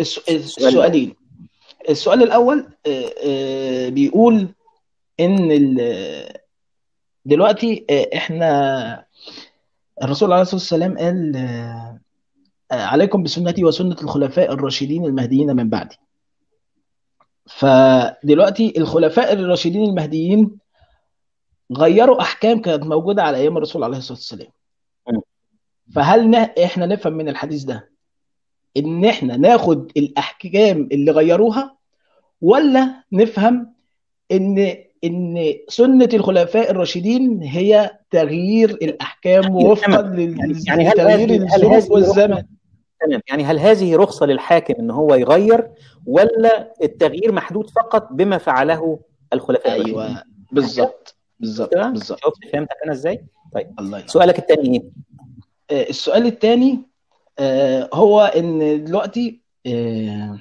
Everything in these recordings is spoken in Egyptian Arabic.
الس- السؤالين السؤال الاول آه، آه، بيقول ان ال- دلوقتي آه، احنا الرسول عليه الصلاه والسلام قال آه، آه، عليكم بسنتي وسنه الخلفاء الراشدين المهديين من بعدي فدلوقتي الخلفاء الراشدين المهديين غيروا احكام كانت موجوده على ايام الرسول عليه الصلاه والسلام م. فهل ن- احنا نفهم من الحديث ده ان احنا ناخد الاحكام اللي غيروها ولا نفهم ان ان سنه الخلفاء الراشدين هي تغيير الاحكام وفقا يعني لل- يعني هل لتغيير هذه هل الظروف هذه والزمن تمام يعني هل هذه رخصة للحاكم ان هو يغير ولا التغيير محدود فقط بما فعله الخلفاء الراشدين ايوه بالظبط بالظبط كده بالظبط شفت فهمتك انا ازاي طيب الله ينور. سؤالك الثاني ايه آه، السؤال الثاني هو ان دلوقتي آه،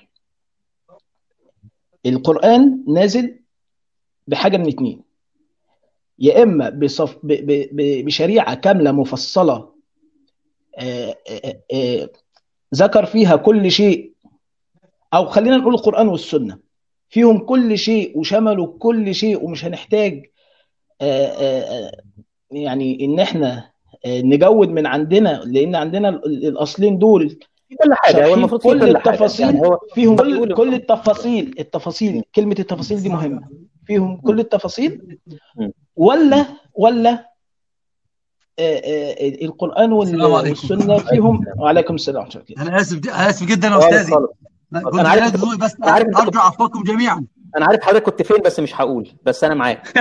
القرآن نازل بحاجة من اتنين يا إما بصف ب ب ب بشريعة كاملة مفصلة آه، آه، آه، ذكر فيها كل شيء أو خلينا نقول القرآن والسنة فيهم كل شيء وشملوا كل شيء ومش هنحتاج آه، آه، آه، يعني إن إحنا آه، نجود من عندنا لأن عندنا ال- الأصلين دول في كل حاجة هو شارحين المفروض في كل كل حاجة التفاصيل يعني هو فيهم كل بيقول- كل التفاصيل التفاصيل كلمة التفاصيل دي مهمة فيهم كل التفاصيل مم. ولا ولا آه، آه، القرآن وال- السلام عليكم. والسنة فيهم وعليكم السلام ورحمة الله انا اسف انا اسف جدا يا خالص استاذي خالص. كنت أنا عارف عايز أنت- ذوقي بس أنا عارف أنت كنت- ارجع افواكم جميعا انا عارف حضرتك كنت فين بس مش هقول بس انا معاك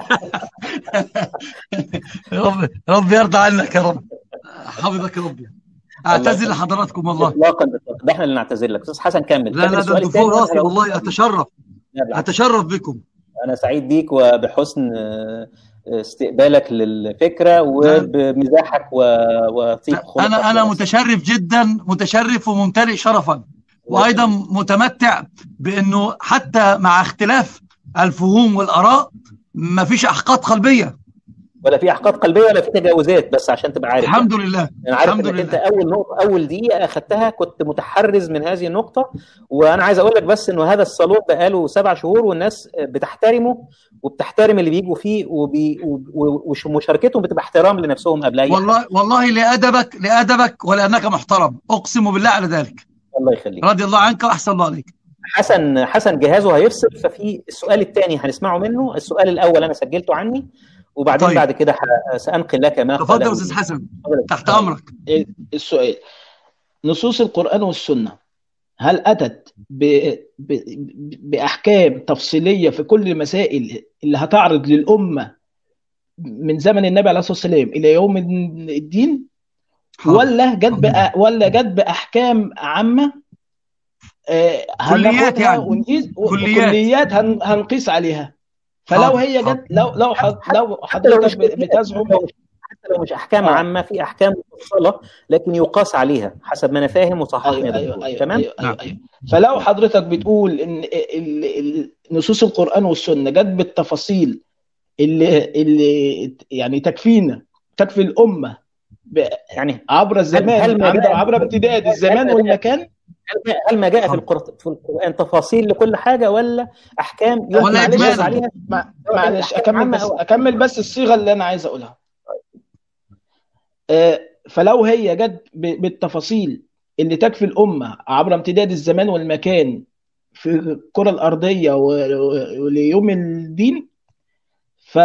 رب ربي يرضى عنك يا رب حفظك ربي اعتذر يخليك. لحضراتكم والله اطلاقا إطلاقاً. ده احنا اللي نعتذر لك استاذ حسن كمل لا كمل لا ده السؤال انتوا فوق الثاني راسي والله اتشرف اتشرف بكم انا سعيد بيك وبحسن آه، استقبالك للفكره وبمزاحك و- وطيب خلقك انا انا متشرف جدا متشرف وممتلئ شرفا وايضا متمتع بانه حتى مع اختلاف الفهوم والاراء ما فيش احقاد قلبيه ولا في احقاد قلبيه ولا في تجاوزات بس عشان تبقى عارف الحمد لله انا عارف الحمد انك لله. انت اول نقطه اول دقيقه اخذتها كنت متحرز من هذه النقطه وانا عايز اقول لك بس انه هذا الصالون بقاله سبع شهور والناس بتحترمه وبتحترم اللي بيجوا فيه وبي و- ومشاركتهم بتبقى احترام لنفسهم قبل اي حاجة. والله والله لادبك لادبك ولانك محترم اقسم بالله على ذلك الله يخليك رضي الله عنك واحسن الله عليك حسن حسن جهازه هيفصل ففي السؤال الثاني هنسمعه منه السؤال الاول انا سجلته عني وبعدين طيب. بعد كده ح- سانقل لك ما تفضل قاله يا استاذ لي. حسن تفضل. تحت امرك السؤال نصوص القرآن والسنة هل أتت ب... ب... بأحكام تفصيلية في كل المسائل اللي هتعرض للأمة من زمن النبي عليه الصلاة والسلام إلى يوم الدين حاضر. ولا جت بأ... ولا جت بأحكام عامة آه، كليات هناخدها يعني. ونقيس كليات. كليات هن... هنقيس عليها فلو حاضر. هي حاضر. جت لو لو حض... لو حتى لو مش حضرتك بتزعم حتى لو مش احكام آه. عامه في احكام مفصله لكن يقاس عليها حسب ما انا فاهم وصححني ايوه يا ايوه دكتور ايوه تمام ايوه نعم. ايوه, أيوة. فلو حضرتك بتقول ان ال- ال- نصوص القرآن والسنة جت بالتفاصيل اللي اللي يعني تكفينا تكفي الأمة ب- يعني عبر هل الزمان ما عبر, جاء- عبر امتداد الزمان هل- والمكان هل- هل ما جاء في القرآن في القرآن تفاصيل لكل حاجه ولا احكام يمكن ولا معلش إجمالا. عليها مع- معلش أحكام اكمل عامة بس أو- اكمل بس الصيغة اللي انا عايز اقولها آه، فلو هي جت ب- بالتفاصيل اللي تكفي الأمة عبر امتداد الزمان والمكان في الكرة الأرضية و- و- وليوم الدين ف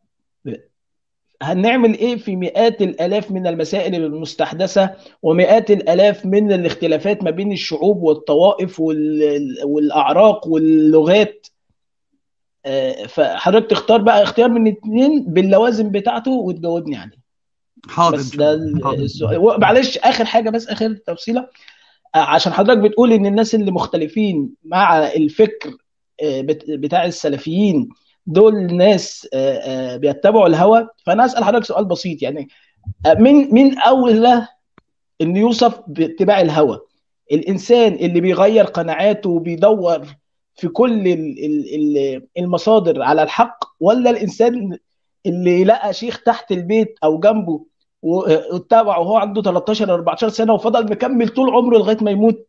هنعمل ايه في مئات الالاف من المسائل المستحدثه ومئات الالاف من الاختلافات ما بين الشعوب والطوائف وال- والاعراق واللغات آه، فحضرتك تختار بقى اختيار من اتنين باللوازم بتاعته وتجاوبني عليه حاضر بس إن ده شاء الله. ال- حاضر. السؤال معلش اخر حاجه بس اخر تفصيله آه، عشان حضرتك بتقول ان الناس اللي مختلفين مع الفكر آه، بت- بتاع السلفيين دول ناس آه، آه، بيتبعوا الهوى فانا اسال حضرتك سؤال بسيط يعني آه، مين مين اولى ان يوصف باتباع الهوى الانسان اللي بيغير قناعاته وبيدور في كل ال- ال- ال- المصادر على الحق ولا الانسان اللي لقى شيخ تحت البيت او جنبه واتبعه وهو عنده 13 14 سنه وفضل مكمل طول عمره لغايه ما يموت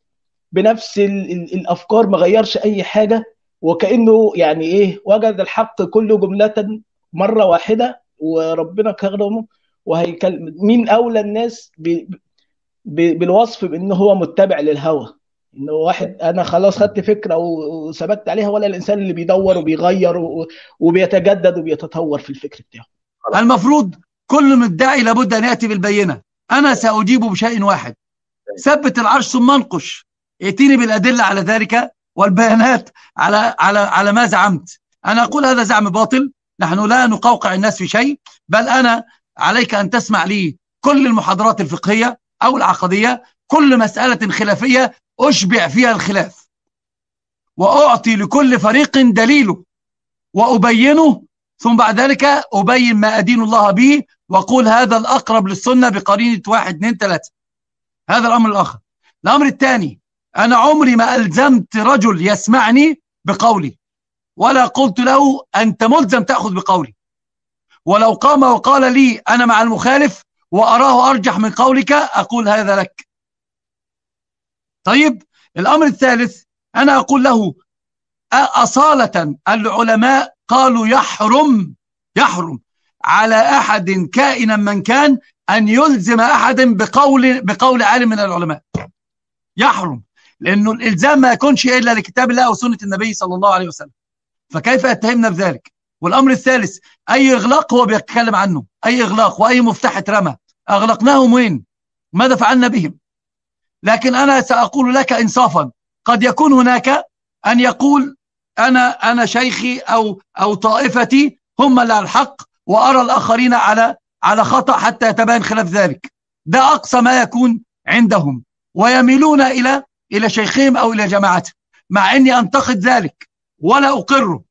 بنفس ال ال الافكار ما غيرش اي حاجه وكانه يعني ايه وجد الحق كله جمله مره واحده وربنا كرمه وهيكلم مين اولى الناس ب ب بالوصف بانه هو متبع للهوى انه واحد انا خلاص خدت فكره وثبت عليها ولا الانسان اللي بيدور وبيغير وبيتجدد وبيتطور في الفكر بتاعه المفروض كل مدعي لابد ان ياتي بالبينه انا ساجيب بشيء واحد ثبت العرش ثم انقش ائتيني بالادله على ذلك والبيانات على على على ما زعمت انا اقول هذا زعم باطل نحن لا نقوقع الناس في شيء بل انا عليك ان تسمع لي كل المحاضرات الفقهيه او العقديه كل مساله خلافيه اشبع فيها الخلاف واعطي لكل فريق دليله وابينه ثم بعد ذلك ابين ما ادين الله به واقول هذا الاقرب للسنه بقرينه واحد اثنين ثلاثه هذا الامر الاخر الامر الثاني انا عمري ما الزمت رجل يسمعني بقولي ولا قلت له انت ملزم تاخذ بقولي ولو قام وقال لي انا مع المخالف واراه ارجح من قولك اقول هذا لك طيب الامر الثالث انا اقول له اصاله العلماء قالوا يحرم يحرم على احد كائنا من كان ان يلزم احدا بقول بقول عالم من العلماء يحرم لانه الالزام ما يكونش الا لكتاب الله وسنه النبي صلى الله عليه وسلم فكيف يتهمنا بذلك والامر الثالث اي اغلاق هو بيتكلم عنه اي اغلاق واي مفتاح اترمى اغلقناهم وين ماذا فعلنا بهم لكن انا ساقول لك انصافا قد يكون هناك ان يقول انا انا شيخي او او طائفتي هم اللي على الحق وارى الاخرين على على خطا حتى يتبين خلاف ذلك ده اقصى ما يكون عندهم ويميلون الى الى شيخهم او الى جماعته مع اني انتقد ذلك ولا اقره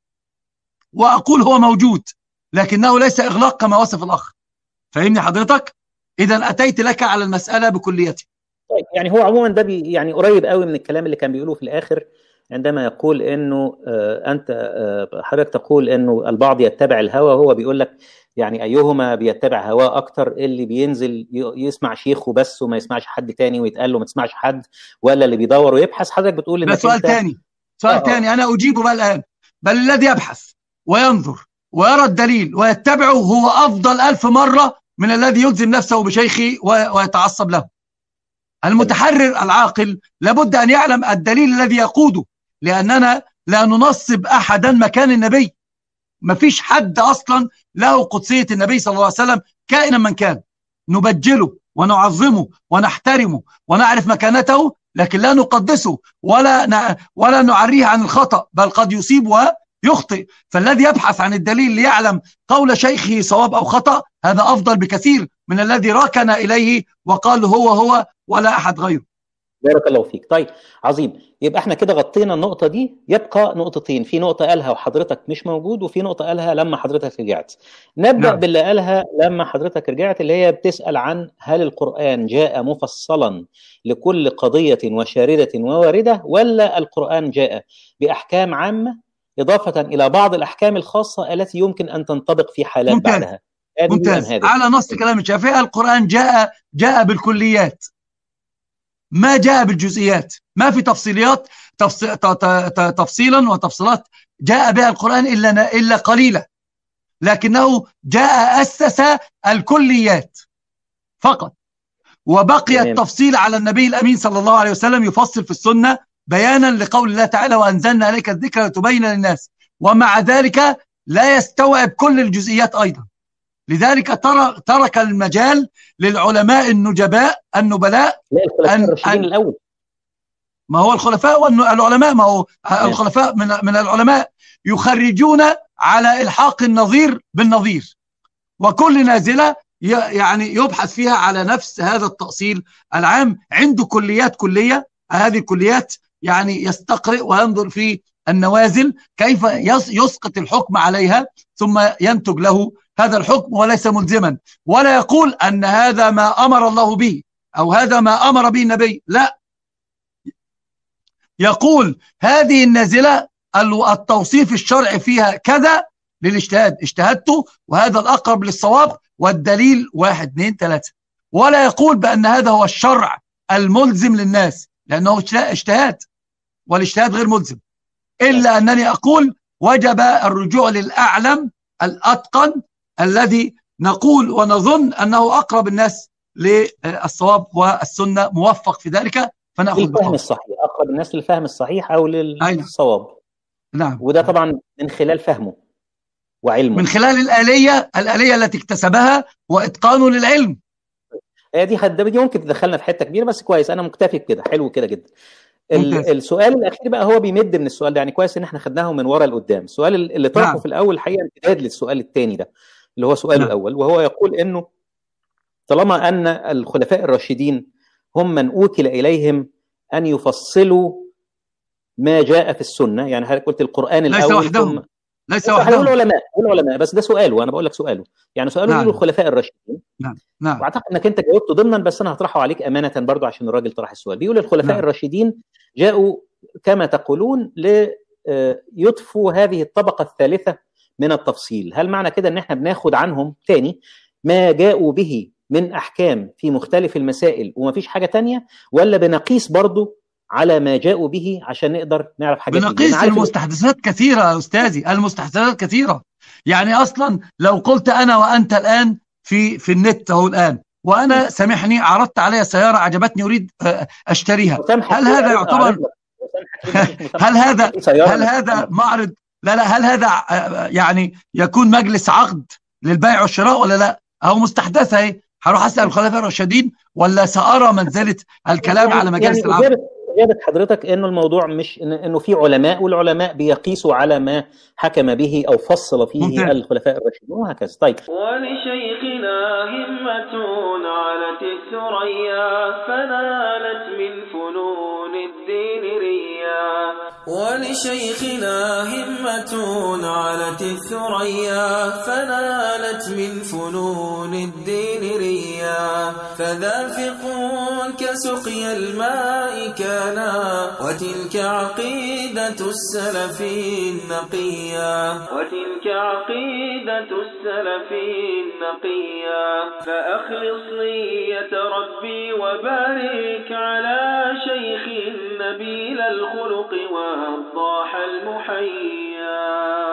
واقول هو موجود لكنه ليس اغلاق كما وصف الاخ فاهمني حضرتك اذا اتيت لك على المساله بكليتها طيب يعني هو عموما ده بي يعني قريب قوي من الكلام اللي كان بيقوله في الاخر عندما يقول انه آه انت آه حضرتك تقول انه البعض يتبع الهوى هو بيقول لك يعني ايهما بيتبع هواه اكتر اللي بينزل يسمع شيخه بس وما يسمعش حد تاني ويتقال له ما تسمعش حد ولا اللي بيدور ويبحث حضرتك بتقول ده سؤال تاني سؤال آه تاني انا اجيبه بقى الان بل الذي يبحث وينظر ويرى الدليل ويتبعه هو افضل ألف مره من الذي يلزم نفسه بشيخه ويتعصب له المتحرر العاقل لابد ان يعلم الدليل الذي يقوده لاننا لا ننصب احدا مكان النبي ما فيش حد اصلا له قدسيه النبي صلى الله عليه وسلم كائنا من كان نبجله ونعظمه ونحترمه ونعرف مكانته لكن لا نقدسه ولا ن... ولا نعريه عن الخطا بل قد يصيب ويخطئ فالذي يبحث عن الدليل ليعلم قول شيخه صواب او خطا هذا افضل بكثير من الذي راكن اليه وقال هو هو ولا احد غيره بارك الله فيك طيب عظيم يبقى احنا كده غطينا النقطه دي يبقى نقطتين في نقطه قالها وحضرتك مش موجود وفي نقطه قالها لما حضرتك رجعت نبدا نعم. باللي قالها لما حضرتك رجعت اللي هي بتسال عن هل القران جاء مفصلا لكل قضيه وشارده ووارده ولا القران جاء باحكام عامه اضافه الى بعض الاحكام الخاصه التي يمكن ان تنطبق في حالات ممتاز. بعدها ممتاز على نص كلام الشافعي القران جاء جاء بالكليات ما جاء بالجزئيات ما في تفصيليات تفصيلا وتفصيلات جاء بها القرآن إلا إلا قليلا لكنه جاء أسس الكليات فقط وبقي التفصيل على النبي الأمين صلى الله عليه وسلم يفصل في السنة بيانا لقول الله تعالى وأنزلنا عليك الذكر لتبين للناس ومع ذلك لا يستوعب كل الجزئيات أيضا لذلك ترك المجال للعلماء النجباء النبلاء أن الراشدين الأول ما هو الخلفاء والعلماء ما هو الخلفاء من من العلماء يخرجون على الحاق النظير بالنظير وكل نازله يعني يبحث فيها على نفس هذا التأصيل العام عنده كليات كلية هذه الكليات يعني يستقرئ وينظر في النوازل كيف يسقط الحكم عليها ثم ينتج له هذا الحكم وليس ملزما ولا يقول أن هذا ما أمر الله به أو هذا ما أمر به النبي لا يقول هذه النازلة التوصيف الشرعي فيها كذا للاجتهاد اجتهدت وهذا الأقرب للصواب والدليل واحد اثنين ثلاثة ولا يقول بأن هذا هو الشرع الملزم للناس لأنه اجتهاد والاجتهاد غير ملزم إلا أنني أقول وجب الرجوع للأعلم الأتقن الذي نقول ونظن أنه أقرب الناس للصواب والسنة موفق في ذلك فنأخذ للفهم بقول الصحيح اقرب الناس للفهم الصحيح او للصواب نعم وده طبعا من خلال فهمه وعلمه من خلال الآلية الآلية التي اكتسبها وإتقانه للعلم هي دي حد دي ممكن تدخلنا في حته كبيره بس كويس انا مكتفي بكده حلو كده جدا ال- ممتاز. السؤال الاخير بقى هو بيمد من السؤال ده يعني كويس ان احنا خدناه من ورا لقدام السؤال اللي طرحه نعم. في الاول الحقيقه امتداد للسؤال الثاني ده اللي هو سؤاله نعم. الاول وهو يقول انه طالما ان الخلفاء الراشدين هم من اوكل اليهم ان يفصلوا ما جاء في السنه يعني حضرتك قلت القران ليس الاول وحدهم. ثم ليس هنقول وحدهم علماء نقول علماء بس ده سؤاله انا بقول لك سؤاله يعني سؤاله نعم. نعم. الخلفاء الراشدين نعم واعتقد انك انت جاوبته ضمنا بس انا هطرحه عليك امانه برضو عشان الراجل طرح السؤال بيقول الخلفاء نعم. نعم. الراشدين جاءوا كما تقولون ليطفوا هذه الطبقه الثالثه من التفصيل هل معنى كده ان احنا بناخد عنهم تاني ما جاءوا به من احكام في مختلف المسائل ومفيش حاجه تانية ولا بنقيس برضو على ما جاءوا به عشان نقدر نعرف حاجات جديدة؟ بنقيس أنا عارف إن- المستحدثات كثيرة يا أستاذي المستحدثات كثيرة يعني أصلا لو قلت أنا وأنت الآن في في النت أهو الآن وأنا سامحني عرضت علي سيارة عجبتني أريد آه، أشتريها مسامحك هل كده هذا أيوة، يعتبر أعرض لك. مسامحك كده، مفيش مسامحة. هل هذا في سيارة هل هذا معرض لا لا هل هذا آه، يعني يكون مجلس عقد للبيع والشراء ولا لا أو مستحدثة اهي هروح أسأل الخلفاء الراشدين ولا سأرى منزلة الكلام على مجالس يعني العقد إجابة إجابة حضرتك إنه الموضوع مش إن- إنه في علماء والعلماء بيقيسوا على ما حكم به أو فصل فيه ممتاز. الخلفاء الراشدين وهكذا طيب ولشيخنا همة علت الثريا فنالت من فنون الدين ريا ولشيخنا همة علت الثريا فنالت من فنون الدين ريا فذا فقه كسقي الماء كان وتلك عقيدة السلف النقيا وتلك عقيدة السلف النقيا فأخلص نية ربي وبارك على شيخ نبيل الخلق والضاح المحيا